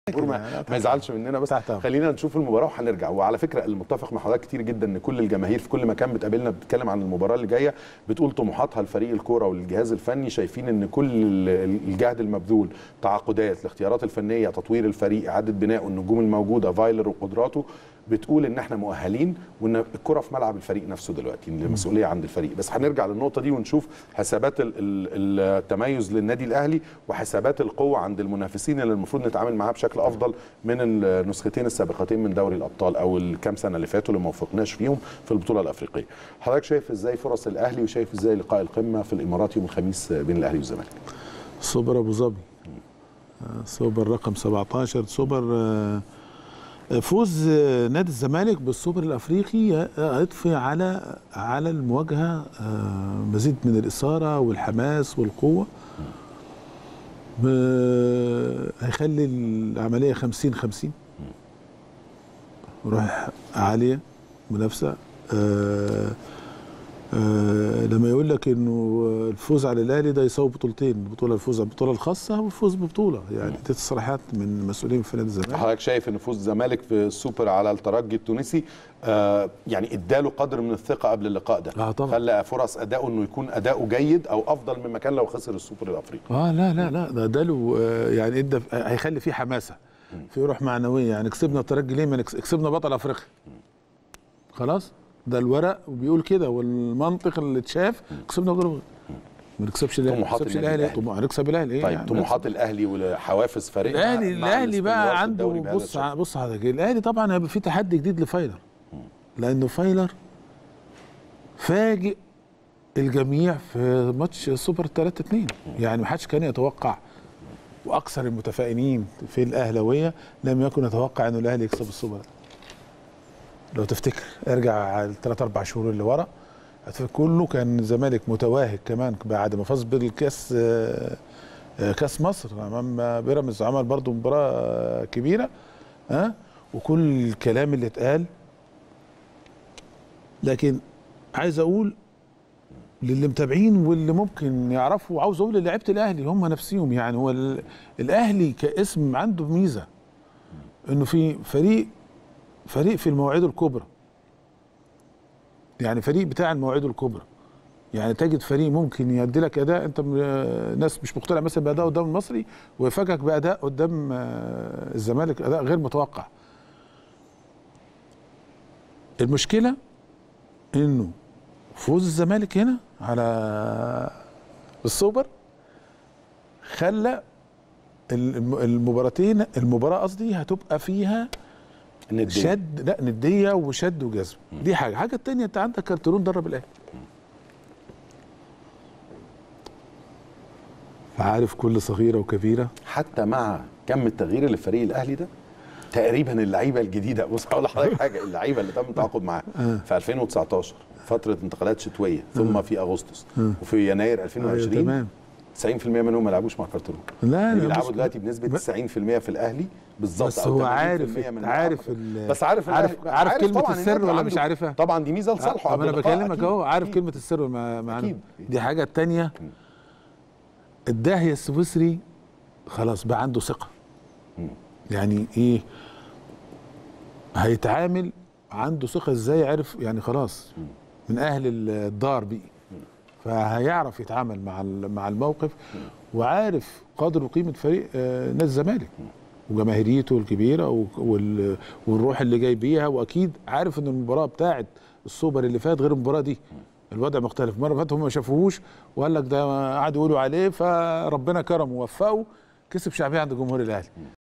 الجمهور ما, لا، ما يزعلش مننا بس تحت أمر. خلينا نشوف المباراه وهنرجع وعلى فكره المتفق مع حضرتك كتير جدا ان كل الجماهير في كل مكان بتقابلنا بتتكلم عن المباراه اللي جايه بتقول طموحاتها لفريق الكوره والجهاز الفني شايفين ان كل ال- الجهد المبذول تعاقدات الاختيارات الفنيه تطوير الفريق اعاده بناء النجوم الموجوده فايلر وقدراته بتقول ان احنا مؤهلين وان الكره في ملعب الفريق نفسه دلوقتي إن المسؤوليه عند الفريق بس هنرجع للنقطه دي ونشوف حسابات ال- ال- التميز للنادي الاهلي وحسابات القوه عند المنافسين اللي المفروض نتعامل معاها بشكل افضل من النسختين السابقتين من دوري الابطال او الكام سنه اللي فاتوا اللي ما وفقناش فيهم في البطوله الافريقيه حضرتك شايف ازاي فرص الاهلي وشايف ازاي لقاء القمه في الامارات يوم الخميس بين الاهلي والزمالك سوبر ابو ظبي آه، سوبر رقم 17 سوبر آه، فوز آه، نادي الزمالك بالسوبر الافريقي آه، هيضفي على على المواجهه آه، مزيد من الاثاره والحماس والقوه ب- هيخلي العمليه 50 50 روح عاليه منافسه آه، آه، لما يقول لك انه الفوز على الاهلي ده يساوي بطولتين البطوله الفوز على البطوله الخاصه والفوز ببطوله يعني دي تصريحات من مسؤولين في نادي الزمالك حضرتك شايف ان فوز الزمالك في السوبر على الترجي التونسي آه يعني اداله قدر من الثقه قبل اللقاء ده آه طبعا. خلى فرص اداؤه انه يكون اداؤه جيد او افضل مما كان لو خسر السوبر الافريقي اه لا لا لا ده ده له آه، يعني ادى هيخلي فيه حماسه في روح معنويه يعني كسبنا الترجي ليه ما نكس- كسبنا بطل افريقيا خلاص ده الورق وبيقول كده والمنطق اللي اتشاف كسبنا بطل أفريقيا. ما نكسبش الاهلي ما طموحات نكسبش النادي الاهلي الأهلي. طموح هنكسب الاهلي ايه طيب يعني طموحات الاهلي وحوافز فريق الاهلي الاهلي بقى عنده بص بص حضرتك الاهلي طبعا هيبقى في تحدي جديد لفايلر لانه فايلر فاجئ الجميع في ماتش سوبر 3 2 يعني ما حدش كان يتوقع واكثر المتفائلين في الاهلاويه لم يكن يتوقع انه الاهلي يكسب السوبر ده. لو تفتكر ارجع الثلاث اربع شهور اللي ورا هتلاقي كله كان الزمالك متواهج كمان بعد ما فاز بالكاس آه، آه، كاس مصر امام بيراميدز عمل برضو مباراه آه، كبيره ها وكل الكلام اللي اتقال لكن عايز اقول للي متابعين واللي ممكن يعرفوا وعاوز اقول للاعيبه الاهلي هم نفسيهم يعني هو ال- الاهلي كاسم عنده ميزه انه في فريق فريق في المواعيد الكبرى يعني فريق بتاع المواعيد الكبرى يعني تجد فريق ممكن يدي لك اداء انت م- آه، ناس مش مقتنع مثلا باداء قدام المصري ويفاجئك باداء قدام آه، الزمالك اداء غير متوقع المشكله انه فوز الزمالك هنا على السوبر خلى الم- المباراتين المباراه قصدي هتبقى فيها الندية. شد لا نديه وشد وجذب دي حاجه الحاجه الثانيه انت عندك كارترون درب الاهلي فعارف كل صغيره وكبيره حتى مع كم التغيير اللي في فريق الاهلي ده تقريبا اللعيبه الجديده بص هقول لحضرتك حاجه اللعيبه اللي تم التعاقد معاها في 2019 فتره انتقالات شتويه ثم في اغسطس وفي يناير أيوة 2020 تمام 90% منهم ما لعبوش مع كارترون لا لا بيلعبوا بص- دلوقتي بنسبه 90% في الاهلي بالظبط بس أو هو 80% عارف من عارف الملعب. ال- بس عارف عارف الأهلي- عارف كلمه طبعاً السر إن ولا عنده- مش عارفها طبعا دي ميزه لصالحه طب قبل انا اللقاء بكلمك أكيد. اهو عارف أكيد. كلمه السر مع مع أكيد. دي حاجه التانية الداهيه السويسري خلاص بقى عنده ثقه يعني ايه هيتعامل عنده ثقه ازاي عرف يعني خلاص من اهل الدار بقي فهيعرف يتعامل مع ال- مع الموقف وعارف قدر وقيمه فريق آه، نادي الزمالك وجماهيريته الكبيره و- وال- والروح اللي جاي بيها واكيد عارف ان المباراه بتاعت السوبر اللي فات غير المباراه دي الوضع مختلف مره فاتت هم ما شافوهوش وقال لك ده قعدوا يقولوا عليه فربنا كرمه ووفقه كسب شعبيه عند جمهور الاهلي